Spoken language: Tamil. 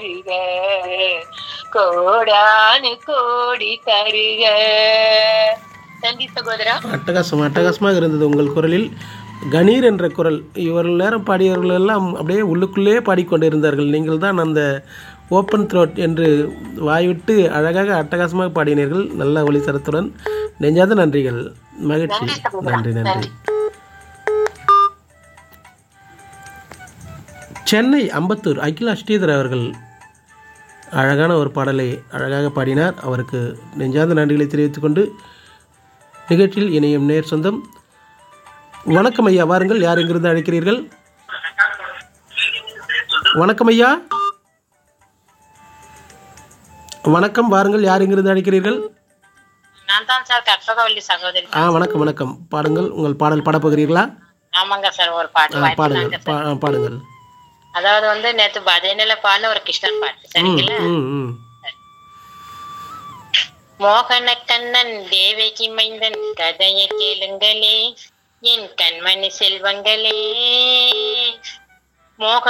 தருக கோடானு கோடி தருக நன்றி சகோதரா அட்டகாசம் அட்டகாசமாக இருந்தது உங்கள் குரலில் கணீர் என்ற குரல் இவர்கள் நேரம் பாடியவர்கள் எல்லாம் அப்படியே உள்ளுக்குள்ளே பாடிக்கொண்டிருந்தார்கள் நீங்கள் தான் அந்த ஓப்பன் த்ரோட் என்று வாய்விட்டு அழகாக அட்டகாசமாக பாடினீர்கள் நல்ல ஒளி தரத்துடன் நெஞ்சாத நன்றிகள் மகிழ்ச்சி நன்றி சகோதரா. நன்றி நன்றி நன்றி. சென்னை அம்பத்தூர் அகிலா ஸ்ரீதர் அவர்கள் அழகான ஒரு பாடலை அழகாக பாடினார் அவருக்கு நெஞ்சார்ந்த நன்றிகளை தெரிவித்துக் கொண்டு நிகழ்ச்சியில் இணையும் நேர் சொந்தம் வணக்கம் ஐயா வாருங்கள் யார் எங்கிருந்து அழைக்கிறீர்கள் வணக்கம் ஐயா வணக்கம் வாருங்கள் யார் எங்கிருந்து அழைக்கிறீர்கள் நான் தான் சார் கற்பகவல்லி சகோதரி ஆ வணக்கம் வணக்கம் பாடுங்கள் உங்கள் பாடல் பாடப்போகிறீர்களா ஆமாங்க சார் ஒரு பாட்டு ஆ, வாய்ப்பு பாடுங்கள் தாங்க பா சார். ஆ, பாடுங்கள் அதாவது வந்து நேத்து பஜனையில பாடின ஒரு கிருஷ்ணர் பாட்டு ம் சரிங்களா ம் ம் மோகன கண்ணன் தேவகி மைந்தன் கதையை கேளுங்களே என் கண்மணி செல்வங்களே மோக